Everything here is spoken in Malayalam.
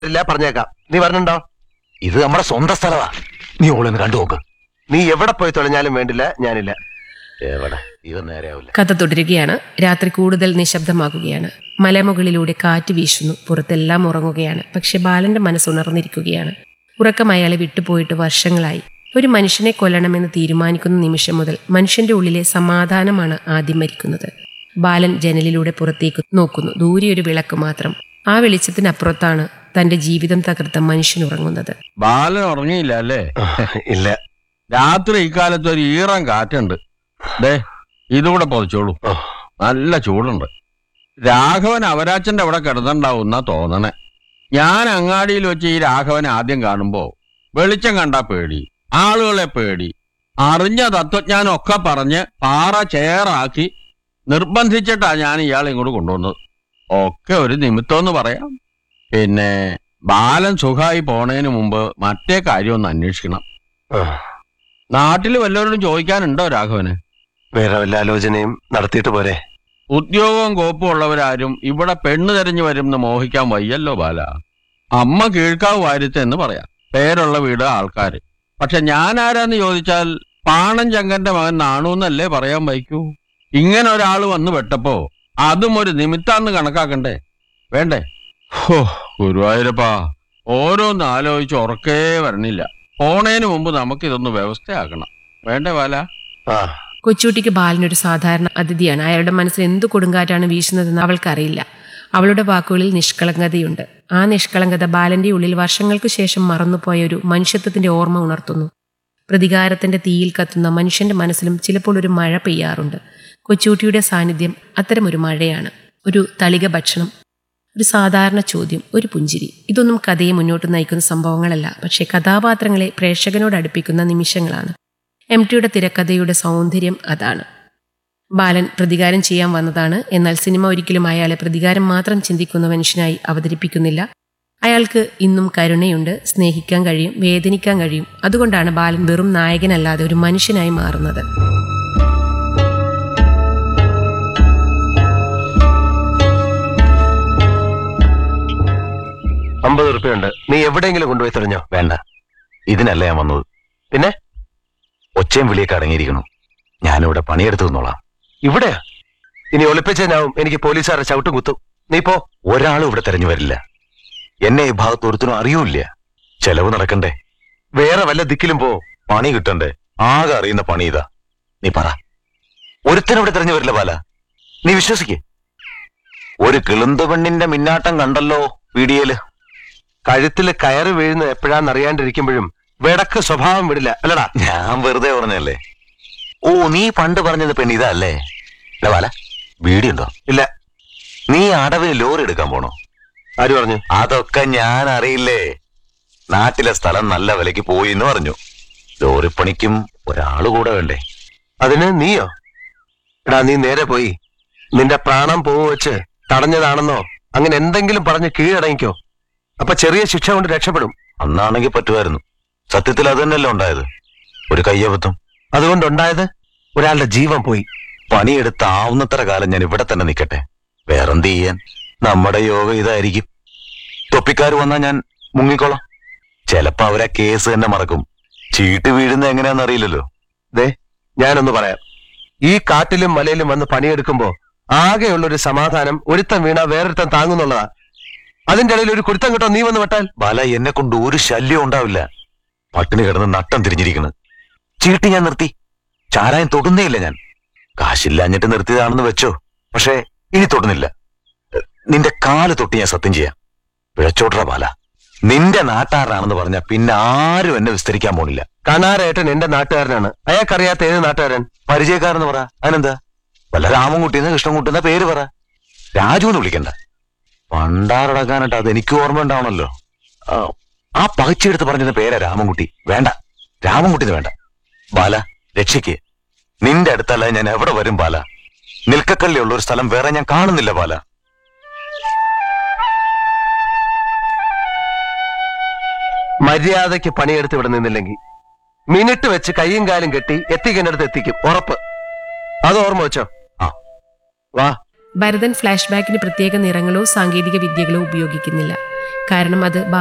ഇല്ല പറഞ്ഞേക്കാം നീ പറഞ്ഞുണ്ടോ ഇത് നമ്മുടെ സ്വന്തം സ്ഥലമാ നീ ഓളൊന്ന് കണ്ടു നോക്ക് നീ എവിടെ പോയി തുഴഞ്ഞാലും വേണ്ടില്ല ഞാനില്ല എവിടെ ഇവ നേരെയാവില്ല കഥ തുടരുകയാണ് രാത്രി കൂടുതൽ നിശബ്ദമാകുകയാണ് മലമുകളിലൂടെ കാറ്റ് വീശുന്നു പുറത്തെല്ലാം ഉറങ്ങുകയാണ് പക്ഷെ ബാലന്റെ മനസ്സ് ഉണർന്നിരിക്കുകയാണ് ഉറക്കം അയാളെ വിട്ടുപോയിട്ട് വർഷങ്ങളായി ഒരു മനുഷ്യനെ കൊല്ലണമെന്ന് തീരുമാനിക്കുന്ന നിമിഷം മുതൽ മനുഷ്യന്റെ ഉള്ളിലെ സമാധാനമാണ് ആദ്യം മരിക്കുന്നത് ബാലൻ ജനലിലൂടെ പുറത്തേക്ക് നോക്കുന്നു ദൂരെ ഒരു വിളക്ക് മാത്രം ആ വെളിച്ചത്തിനപ്പുറത്താണ് തന്റെ ജീവിതം തകർത്ത മനുഷ്യൻ ഉറങ്ങുന്നത് ബാലൻ ഉറങ്ങിയില്ല അല്ലേ ഇല്ല രാത്രി ഇക്കാലത്ത് ഒരു ഈറൻ കാറ്റുണ്ട് ദേ ഇതുകൂടെ പൊതിച്ചോളൂ ഓ. നല്ല ചൂടുണ്ട് രാഘവൻ അവരാച്ചന്റെ അവിടെ കിടന്നുണ്ടാവും എന്നാ തോന്നണേ ഞാൻ അങ്ങാടിയിൽ വെച്ച് ഈ രാഘവനെ ആദ്യം കാണുമ്പോ വെളിച്ചം കണ്ടാ പേടി ആളുകളെ പേടി അറിഞ്ഞ തത്വജ്ഞാനം ഒക്കെ പറഞ്ഞ് പാറ ചേറാക്കി നിർബന്ധിച്ചിട്ടാ ഞാൻ ഇയാളെ ഇങ്ങോട്ട് കൊണ്ടുവന്നത് ഒക്കെ ഒരു നിമിത്തമെന്ന് പറയാം പിന്നെ ബാലൻ സുഖമായി പോണേന് മുമ്പ് മറ്റേ കാര്യം ഒന്ന് അന്വേഷിക്കണം ആ, നാട്ടിൽ വല്ലവരോടും ചോദിക്കാനുണ്ടോ രാഘവന് വേറെ വല്ല ആലോചനയും നടത്തിയിട്ട് പോരെ ഉദ്യോഗവും കോപ്പും ഉള്ളവരാരും ഇവിടെ പെണ്ണ് തെരഞ്ഞു വരുമെന്ന് മോഹിക്കാൻ വയ്യല്ലോ ബാല അമ്മ കീഴ്ക്കാവ് വാര്യത്ത് എന്ന് പറയാം പേരുള്ള വീട് ആൾക്കാര് പക്ഷെ ഞാൻ ആരാന്ന് ചോദിച്ചാൽ പാണം ചങ്കന്റെ മകൻ നാണൂന്നല്ലേ പറയാൻ വയ്ക്കൂ ഇങ്ങനെ ഒരാൾ വന്ന് പെട്ടപ്പോ അതും ഒരു നിമിത്താന്ന് കണക്കാക്കണ്ടേ വേണ്ടേ ഹോ ഗുരുവായൂരപ്പാ ഓരോന്ന് ആലോചിച്ച് ഉറക്കേ വരണില്ല പോണേന് മുമ്പ് നമുക്കിതൊന്ന് വ്യവസ്ഥയാക്കണം വേണ്ടേ ബാല ആ കൊച്ചുകുട്ടിക്ക് ബാലനൊരു സാധാരണ അതിഥിയാണ് അയാളുടെ മനസ്സിൽ എന്തു കൊടുങ്കാറ്റാണ് വീശുന്നതെന്ന് അവൾക്കറിയില്ല അവളുടെ വാക്കുകളിൽ നിഷ്കളങ്കതയുണ്ട് ആ നിഷ്കളങ്കത ബാലന്റെ ഉള്ളിൽ വർഷങ്ങൾക്ക് ശേഷം മറന്നുപോയ ഒരു മനുഷ്യത്വത്തിന്റെ ഓർമ്മ ഉണർത്തുന്നു പ്രതികാരത്തിന്റെ തീയിൽ കത്തുന്ന മനുഷ്യന്റെ മനസ്സിലും ചിലപ്പോൾ ഒരു മഴ പെയ്യാറുണ്ട് കൊച്ചുകുട്ടിയുടെ സാന്നിധ്യം അത്തരമൊരു മഴയാണ് ഒരു തളിക ഭക്ഷണം ഒരു സാധാരണ ചോദ്യം ഒരു പുഞ്ചിരി ഇതൊന്നും കഥയെ മുന്നോട്ട് നയിക്കുന്ന സംഭവങ്ങളല്ല പക്ഷേ കഥാപാത്രങ്ങളെ പ്രേക്ഷകനോട് അടുപ്പിക്കുന്ന നിമിഷങ്ങളാണ് എം ടിയുടെ തിരക്കഥയുടെ സൗന്ദര്യം അതാണ് ബാലൻ പ്രതികാരം ചെയ്യാൻ വന്നതാണ് എന്നാൽ സിനിമ ഒരിക്കലും അയാളെ പ്രതികാരം മാത്രം ചിന്തിക്കുന്ന മനുഷ്യനായി അവതരിപ്പിക്കുന്നില്ല അയാൾക്ക് ഇന്നും കരുണയുണ്ട് സ്നേഹിക്കാൻ കഴിയും വേദനിക്കാൻ കഴിയും അതുകൊണ്ടാണ് ബാലൻ വെറും നായകനല്ലാതെ ഒരു മനുഷ്യനായി മാറുന്നത് അമ്പത് ഉറുപ്പ്യുണ്ട് നീ എവിടെയെങ്കിലും കൊണ്ടുപോയി തുഴഞ്ഞോ വേണ്ട ഇതിനല്ല ഞാൻ വന്നത് പിന്നെ ഒച്ചയും വിളിയൊക്കെ അടങ്ങിയിരിക്കണം ഞാനിവിടെ പണിയെടുത്തു നിന്നോളാം ഇവിടെയാ ഇനി ഒളിപ്പിച്ചതിനാവും എനിക്ക് പോലീസുകാരുടെ ചവിട്ടും കുത്തും നീ പോ ഒരാളും ഇവിടെ തെരഞ്ഞു വരില്ല എന്നെ ഈ ഭാഗത്ത് ഒരുത്തിനും അറിയൂല്ല ചെലവ് നടക്കണ്ടേ വേറെ വല്ല ദിക്കിലും പോ പണി കിട്ടണ്ടേ ആകെ അറിയുന്ന പണി ഇതാ നീ പറ ഒരുത്തനും ഇവിടെ തെരഞ്ഞു വരില്ല ബാല നീ വിശ്വസിക്കേ ഒരു കിളുന്ത പെണ്ണിന്റെ മിന്നാട്ടം കണ്ടല്ലോ വീഡിയോയില് കഴുത്തില് കയറ് വീഴുന്ന എപ്പോഴാന്ന് അറിയാണ്ടിരിക്കുമ്പോഴും വെടക്ക് സ്വഭാവം വിടില്ല അല്ലടാ ഞാൻ വെറുതെ പറഞ്ഞല്ലേ ഓ നീ പണ്ട് പറഞ്ഞത് പെണ്ണ് ഇതല്ലേ ഇല്ല ബാല വീടിയുണ്ടോ ഇല്ല നീ അടവിന് ലോറി എടുക്കാൻ പോണോ ആര് പറഞ്ഞു അതൊക്കെ ഞാൻ അറിയില്ലേ നാട്ടിലെ സ്ഥലം നല്ല വിലക്ക് പോയി എന്ന് പറഞ്ഞു ലോറിപ്പണിക്കും ഒരാള് കൂടെ വേണ്ടേ അതിന് നീയോ എടാ നീ നേരെ പോയി നിന്റെ പ്രാണം പോവ് വെച്ച് തടഞ്ഞതാണെന്നോ അങ്ങനെ എന്തെങ്കിലും പറഞ്ഞ് കീഴടങ്ങിക്കോ അപ്പൊ ചെറിയ ശിക്ഷ കൊണ്ട് രക്ഷപ്പെടും അന്നാണെങ്കിൽ പറ്റുമായിരുന്നു സത്യത്തിൽ അത് തന്നെയല്ലേ ഉണ്ടായത് ഒരു കയ്യബദ്ധം അതുകൊണ്ടുണ്ടായത് ഒരാളുടെ ജീവൻ പോയി പണിയെടുത്ത് ആവുന്നത്ര കാലം ഞാൻ ഇവിടെ തന്നെ നിൽക്കട്ടെ വേറെന്ത് ചെയ്യാൻ നമ്മുടെ യോഗ ഇതായിരിക്കും തൊപ്പിക്കാർ വന്നാൽ ഞാൻ മുങ്ങിക്കോളാം ചിലപ്പോ അവരാ കേസ് തന്നെ മറക്കും ചീട്ട് വീഴുന്ന എങ്ങനെയാന്ന് അറിയില്ലല്ലോ ദേ ഞാനൊന്ന് പറയാം ഈ കാട്ടിലും മലയിലും വന്ന് പണിയെടുക്കുമ്പോ ആകെയുള്ളൊരു സമാധാനം ഒരുത്തൻ വീണ വേറൊരുത്തൻ താങ്ങുന്നുള്ളതാ അതിന്റെ ഇടയിൽ ഒരു കുരുത്തം കിട്ടോ നീ വന്ന് വെട്ടാൽ ബാല എന്നെ കൊണ്ട് ഒരു ശല്യം ഉണ്ടാവില്ല പട്ടിണി കിടന്ന് നട്ടം തിരിഞ്ഞിരിക്കണ് ചീട്ട് ഞാൻ നിർത്തി ചാരായം തൊടുന്നേയില്ല ഞാൻ കാശില്ലാഞ്ഞിട്ട് നിർത്തിയതാണെന്ന് വെച്ചോ പക്ഷേ ഇനി തൊടുന്നില്ല എഹ്, നിന്റെ കാല് തൊട്ട് ഞാൻ സത്യം ചെയ്യാം പിഴച്ചോട്ര ബാല നിന്റെ നാട്ടാരനാണെന്ന് പറഞ്ഞ പിന്നെ ആരും എന്നെ വിസ്തരിക്കാൻ പോണില്ല കണാരേട്ടൻ എന്റെ നാട്ടുകാരനാണ് അയാൾക്കറിയാത്ത ഏത് നാട്ടുകാരൻ പരിചയക്കാരെന്ന് പറ അതിനെന്താ വല്ല രാമൻകുട്ടിന്ന് കൃഷ്ണൻകുട്ടിന്ന പേര് പറ രാജു എന്ന് വിളിക്കണ്ട പണ്ടാറടക്കാനായിട്ട് അത് എനിക്ക് ഓർമ്മ ഉണ്ടാവണല്ലോ ആ, ആ പകച്ചെടുത്ത് പറഞ്ഞത് പേരാ രാമൻകുട്ടി വേണ്ട രാമൻകുട്ടിന്ന് വേണ്ട ബാല രക്ഷയ്ക്ക് നിന്റെ അടുത്തല്ല ഞാൻ എവിടെ വരും ബാല നിൽക്കക്കള്ളിയുള്ള ഒരു സ്ഥലം വേറെ ഞാൻ കാണുന്നില്ല ബാല മര്യാദയ്ക്ക് പണിയെടുത്ത് ഇവിടെ നിന്നില്ലെങ്കിൽ മിനിറ്റ് വെച്ച് കൈയും കാലും കെട്ടി എത്തിക്കേണ്ടടുത്ത് എത്തിക്കും ഉറപ്പ് അത് ഓർമ്മ വെച്ചോ ആ. വാ ഭരതൻ ഫ്ലാഷ് ബാക്കിന് പ്രത്യേക നിറങ്ങളോ സാങ്കേതിക വിദ്യകളോ ഉപയോഗിക്കുന്നില്ല കാരണം അത്